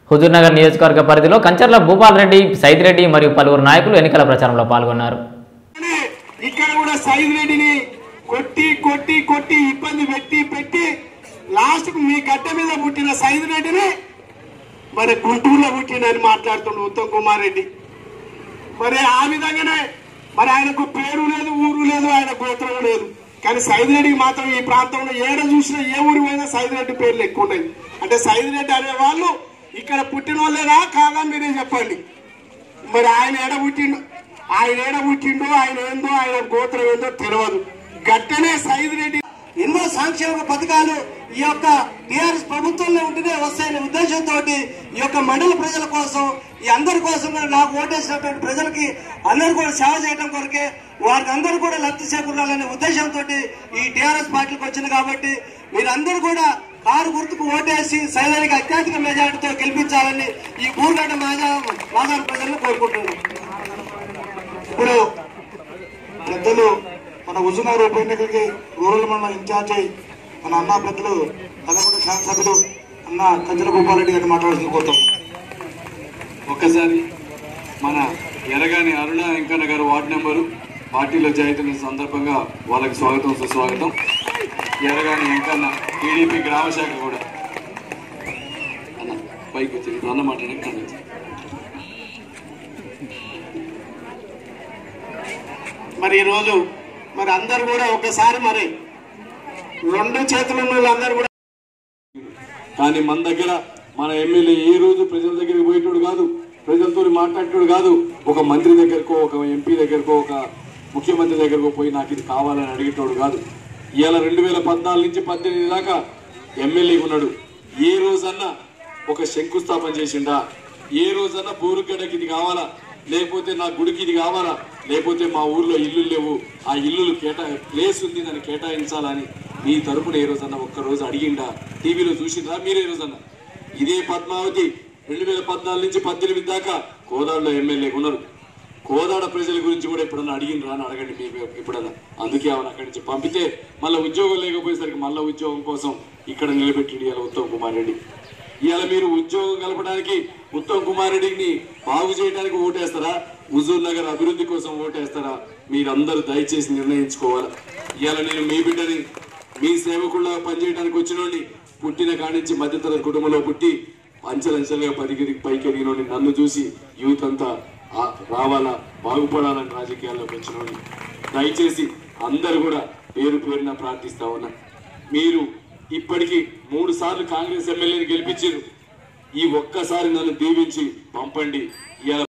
హుజూర్నగర్ నియోజకవర్గ పరిధిలో కంచర్ల భూపాల్ రెడ్డి సైద్ రెడ్డి మరియు పలువురు నాయకులు ఎన్నికల ప్రచారంలో పాల్గొన్నారు కానీ ఇక్కడ కూడా సైజ్ రెడ్డిని కొట్టి కొట్టి కొట్టి ఇబ్బంది పెట్టి పెట్టి లాస్ట్ కు మీ గడ్డ మీద పుట్టిన సైజ్ రెడ్డిని మరి గుంటూరులో పుట్టినని మాట్లాడుతుండు ఉత్తమ్ కుమార్ రెడ్డి మరి ఆ విధంగానే మరి ఆయనకు పేరు లేదు ఊరు లేదు ఆయన గోత్రం లేదు కానీ సైద్ రెడ్డికి మాత్రం ఈ ప్రాంతంలో ఏడ చూసినా ఏ ఊరి పోయినా సైద్ రెడ్డి పేర్లు ఎక్కువ ఉన్నాయి అంటే సైద్ రెడ్డి అనే వాళ్ళు ఇక్కడ పుట్టిన వాళ్ళేనా కాదా మీరే చెప్పండి మరి ఆయన ఏడ పుట్టిండు ఆయన ఏడ పుట్టిండో ఆయన ఏందో ఆయన గోత్రం ఏందో తెలియదు గట్టనే సైద్ రెడ్డి ఎన్నో సంక్షేమ పథకాలు ఈ యొక్క టిఆర్ఎస్ ప్రభుత్వంలో ఉంటేనే వస్తాయనే ఉద్దేశంతో ఈ యొక్క మండల ప్రజల కోసం ఈ అందరి కోసం కూడా నాకు ఓటేసినటువంటి ప్రజలకి అందరూ కూడా సేవ చేయడం కొరకే వారికి అందరూ కూడా లబ్ధి చేకూరాలనే ఉద్దేశంతో ఈ టిఆర్ఎస్ పార్టీకి వచ్చింది కాబట్టి మీరందరూ కూడా కారు గుర్తుకు ఓటేసి సైదానికి అత్యధిక మెజార్టీతో గెలిపించాలని ఈ బూర్గడ్డ మాజా మాజా ప్రజలను కోరుకుంటున్నాను ఇప్పుడు పెద్దలు మన హుజునార్ ఉప ఎన్నికలకి రూరల్ మండలం ఇన్ఛార్జి మన అన్న పెద్దలు పదకొండు శాసనసభ్యులు అన్న కంచెల భూపాలరెడ్డి గారిని మాట్లాడాల్సింది కోరుతాం ఒక్కసారి మన ఎరగాని అరుణ వెంకన్న గారు వార్డు నెంబరు పార్టీలో జాయిన్ సందర్భంగా వాళ్ళకి స్వాగతం సుస్వాగతం ఎరగాని వెంకన్న టీడీపీ గ్రామ శాఖ కూడా అన్న పైకి వచ్చి ఇప్పుడు అన్న మాట్లాడే మరి ఈరోజు మరి అందరు కూడా ఒకసారి మరి రెండు చేతులు ఉన్న వాళ్ళందరూ కూడా కానీ మన దగ్గర మన ఎమ్మెల్యే ఏ రోజు ప్రజల దగ్గరికి పోయేటోడు కాదు ప్రజలతో మాట్లాడేటోడు కాదు ఒక మంత్రి దగ్గరకో ఒక ఎంపీ దగ్గరకో ఒక ముఖ్యమంత్రి దగ్గరకో పోయి నాకు ఇది కావాలని అడిగేటోడు కాదు ఇవాళ రెండు వేల పద్నాలుగు నుంచి పద్దెనిమిది దాకా ఎమ్మెల్యే ఉన్నాడు ఏ రోజన్నా ఒక శంకుస్థాపన చేసిండా ఏ రోజన్నా బోరుగడ్డకి ఇది కావాలా లేకపోతే నా గుడికి ఇది కావాలా లేకపోతే మా ఊర్లో ఇల్లు లేవు ఆ ఇల్లులు కేటా ప్లేస్ ఉంది దాన్ని కేటాయించాలని మీ తరపున ఏ రోజన్నా ఒక్క రోజు అడిగిండా టీవీలో చూసిండ్రా మీరు ఏ రోజన్నా ఇదే పద్మావతి రెండు వేల పద్నాలుగు నుంచి పద్దెనిమిది దాకా కోదాడలో ఎమ్మెల్యే ఉన్నారు కోదాడ ప్రజల గురించి కూడా ఎప్పుడన్నా అడిగినరా అని అడగండి మీకు ఎప్పుడన్నా అందుకే ఆమెను అక్కడి నుంచి పంపితే మళ్ళీ ఉద్యోగం లేకపోయేసరికి మళ్ళీ ఉద్యోగం కోసం ఇక్కడ నిలబెట్టిండు ఇవాళ ఉత్తమ్ కుమార్ రెడ్డి ఇవాళ మీరు ఉద్యోగం కలపడానికి ఉత్తమ్ కుమార్ రెడ్డిని బాగు చేయడానికి ఓటేస్తారా హుజూర్ నగర్ అభివృద్ధి కోసం ఓటేస్తారా మీరందరూ దయచేసి నిర్ణయించుకోవాలి ఇవాళ నేను మీ బిడ్డని మీ సేవకుల్లా పనిచేయడానికి వచ్చినోడిని పుట్టిన కానించి మధ్యతరగతి కుటుంబంలో పుట్టి అంచెలంచెలుగా పైకి పైకి ఎదిగినోడిని నన్ను చూసి యూత్ అంతా ఆ, రావాలా బాగుపడాలని రాజకీయాల్లోకి వచ్చినోడిని దయచేసి అందరు కూడా పేరు పేరున ప్రార్థిస్తా ఉన్నా మీరు ఇప్పటికీ మూడు సార్లు కాంగ్రెస్ ఎమ్మెల్యేని గెలిపించారు ఈ ఒక్కసారి నన్ను దీవించి పంపండి ఇవాళ